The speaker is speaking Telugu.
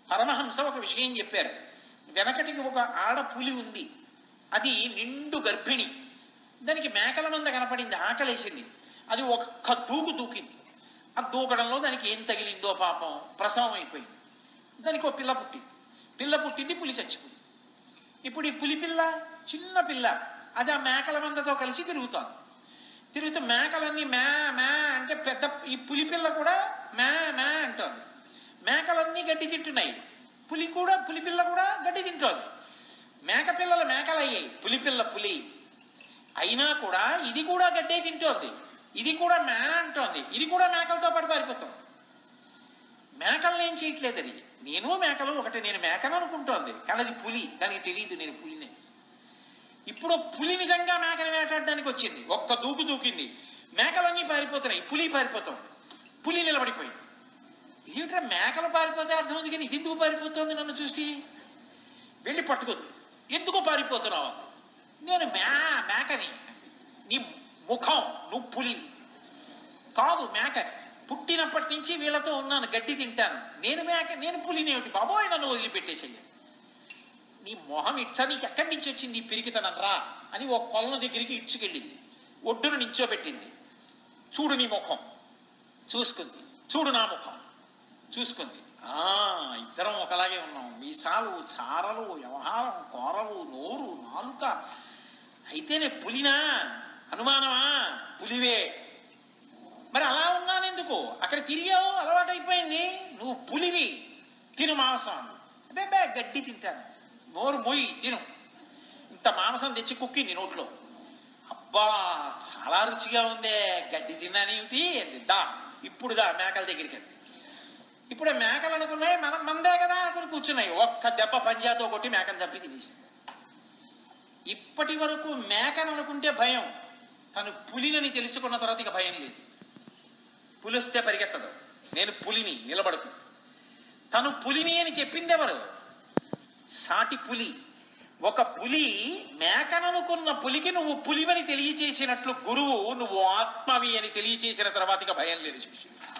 పరమహంస ఒక విషయం చెప్పారు వెనకటికి ఒక ఆడ పులి ఉంది అది నిండు గర్భిణి దానికి మేకల మంద కనపడింది ఆకలేసింది అది ఒక్క దూకు దూకింది ఆ దూకడంలో దానికి ఏం తగిలిందో పాపం ప్రసవం అయిపోయింది దానికి ఒక పిల్ల పుట్టింది పిల్ల పుట్టింది పులి చచ్చిపోయింది ఇప్పుడు ఈ పులి పిల్ల చిన్న పిల్ల అది ఆ మేకల మందతో కలిసి తిరుగుతోంది తిరుగుతూ మేకలన్నీ మ్యా మ్యా అంటే పెద్ద ఈ పులి పిల్ల కూడా మ్యా మ్యా అంటోంది మేకలన్నీ గడ్డి తింటున్నాయి పులి కూడా పులి పిల్ల కూడా గడ్డి తింటోంది మేక పిల్లలు మేకలు అయ్యాయి పులి పిల్ల పులి అయినా కూడా ఇది కూడా గడ్డే తింటోంది ఇది కూడా మ్యా అంటోంది ఇది కూడా మేకలతో పాటు పారిపోతుంది మేకలను ఏం చేయట్లేదు అది నేను మేకలు ఒకటి నేను మేకను అనుకుంటోంది కానీ అది పులి దానికి తెలియదు నేను పులిని ఇప్పుడు పులి నిజంగా మేకని వేటాడడానికి వచ్చింది ఒక్క దూకు దూకింది మేకలన్నీ పారిపోతున్నాయి పులి పారిపోతుంది పులి నిలబడిపోయింది ఏమిట్రా మేకలు పారిపోతే అర్థం ఉంది కానీ ఇది ఎందుకు పారిపోతుంది నన్ను చూసి వెళ్ళి పట్టుకుంది ఎందుకు పారిపోతున్నావు నేను మే మేకని నీ ముఖం నువ్వు పులిని కాదు మేక పుట్టినప్పటి నుంచి వీళ్ళతో ఉన్నాను గడ్డి తింటాను నేను మేక నేను పులిని ఏమిటి బాబోయ్ నన్ను వదిలిపెట్టేసేయ్య నీ మొహం ఇచ్చ నీకు ఎక్కడి నుంచి వచ్చింది ఈ పిరికితనం రా అని ఒక కొలను దగ్గరికి ఇడ్చుకెళ్ళింది ఒడ్డును నించోబెట్టింది చూడు నీ ముఖం చూసుకుంది చూడు నా ముఖం చూసుకుంది ఆ ఇద్దరం ఒకలాగే ఉన్నాం మీసాలు చారలు వ్యవహారం కోరలు నోరు నాలుక అయితేనే పులినా అనుమానమా పులివే మరి అలా ఉన్నానెందుకు అక్కడ తిరిగావు అలవాటు అయిపోయింది నువ్వు పులివి తిను మాంసం అబ్బే గడ్డి తింటాను నోరు మొయ్యి తిను ఇంత మాంసం తెచ్చి కుక్కింది నోట్లో అబ్బా చాలా రుచిగా ఉందే గడ్డి తిన్నానేమిటి దా ఇప్పుడు దా మేకల దగ్గరికి వెళ్ళి. ఇప్పుడు ఆ మేకలు అనుకున్నాయి మనం మందే కదా అనుకుని కూర్చున్నాయి ఒక్క దెబ్బ పంజాతో కొట్టి మేకను చంపి తినేసి ఇప్పటి వరకు మేకను అనుకుంటే భయం తను పులినని తెలుసుకున్న తర్వాత ఇక భయం లేదు పులి వస్తే పరిగెత్తదు నేను పులిని నిలబడుతుంది తను పులిని అని చెప్పింది ఎవరు సాటి పులి ఒక పులి మేకననుకున్న పులికి నువ్వు పులివని తెలియచేసినట్లు గురువు నువ్వు ఆత్మవి అని తెలియచేసిన తర్వాత ఇక భయం లేదు శిష్యుడు